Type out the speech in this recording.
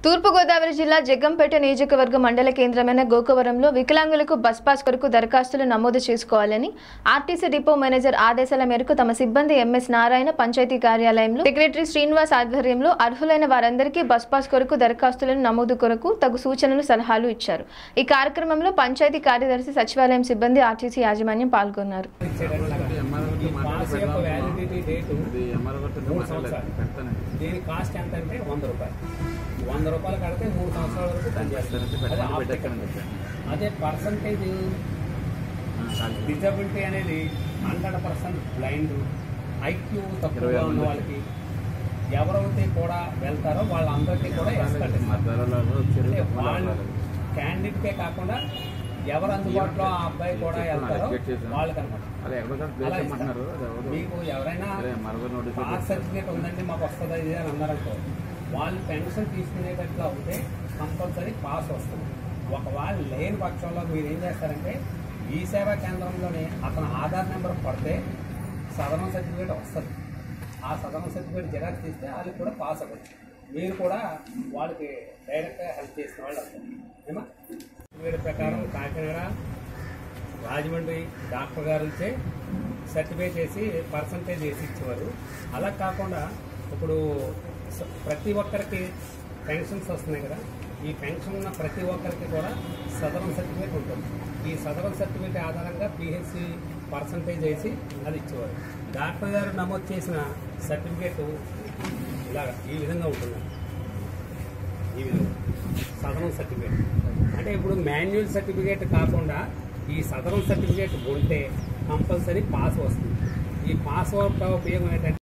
తూర్పుగోదావరి జిల్లా జగ్గంపేట నియోజకవర్గ మండల కేంద్రమైన గోకవరంలో వికలాంగులకు బస్ పాస్ కొరకు దరఖాస్తులు నమోదు చేసుకోవాలని ఆర్టీసీ డిపో మేనేజర్ ఆదేశాల మేరకు తమ సిబ్బంది ఎంఎస్ నారాయణ పంచాయతీ కార్యాలయంలో సెక్రటరీ శ్రీనివాస్ ఆధ్వర్యంలో అర్హులైన వారందరికీ బస్ పాస్ కొరకు దరఖాస్తులను నమోదు కొరకు తగు సూచనలు సలహాలు ఇచ్చారు ఈ కార్యక్రమంలో పంచాయతీ కార్యదర్శి సచివాలయం సిబ్బంది ఆర్టీసీ యాజమాన్యం పాల్గొన్నారు ఈ పాస్ యొక్క వ్యాలిడిటీ డేటు మూడు సంవత్సరాలు పెడతానండి దీని కాస్ట్ ఎంత అంటే వంద రూపాయలు వంద రూపాయలు కడితే మూడు సంవత్సరాల వరకు పనిచేస్తారు అదే optical. అదే పర్సంటేజ్ డిజబిలిటీ అనేది హండ్రెడ్ పర్సెంట్ బ్లైండ్ ఐక్యూ తక్కువగా ఇరవై ఉన్న మంది. వాళ్ళకి ఎవరైతే కూడా వెళ్తారో వాళ్ళందరికీ కూడా ఎస్కట్ అంటే వాళ్ళు క్యాండిడేట్కే కాకుండా ఎవరు అందుబాటులో ఆ అబ్బాయి కూడా వెళ్తారో వాళ్ళకి అనమాట అలా ఎక్కడో ప్లేస్ అలా ఇమ్మంటున్నారు అది ఇస్తారు. ఎవరు మీకు ఎవరైనా అదే మరొక నోటీస్ పాస్ సర్టిఫికేట్ ఉందండి మాకు వస్తుంది ఇది అని అన్నారనుకో వాళ్ళు పెన్షన్ తీసుకునేటట్లు అవుతే కంపల్సరీ పాస్ వస్తుంది ఒకవేళ లేని పక్షంలో మీరు ఏం చేస్తారంటే ఈ సేవా కేంద్రంలోనే అతను ఆధార్ నెంబర్ పడితే సదనం సర్టిఫికేట్ వస్తుంది ఆ సదనం సర్టిఫికేట్ జిరాక్స్ తీస్తే వాళ్ళకి కూడా పాస్ అవ్వచ్చు మీరు కూడా వాళ్ళకి డైరెక్ట్గా హెల్ప్ చేసిన వాళ్ళు అవుతారు ఏమా సర్టిఫికేట్ ప్రకారం కాకినాడ రాజమండ్రి డాక్టర్ గారిచే సర్టిఫై చేసి పర్సంటేజ్ వేసి ఇచ్చేవారు అలా కాకుండా ఇప్పుడు స- ప్రతి ఒక్కరికి పెన్షన్స్ వస్తున్నాయి కదా ఈ పెన్షన్ ఉన్న ప్రతి ఒక్కరికి కూడా సదరం సర్టిఫికేట్ ఉంటుంది ఈ సదరం సర్టిఫికేట్ ఆధారంగా పిహెచ్సి పర్సంటేజ్ వేసి అది ఇచ్చేవారు డాక్టర్ గారు నమోదు చేసిన సర్టిఫికేట్ ఇలాగ ఈ విధంగా ఉంటుంది ఈ విధంగా సదరం సర్టిఫికేట్ అంటే ఇప్పుడు మాన్యువల్ సర్టిఫికేట్ కాకుండా ఈ సదరం సర్టిఫికేట్ ఉంటే కంపల్సరీ పాస్ వస్తుంది ఈ పాస్ ఉపయోగం ఏంటంటే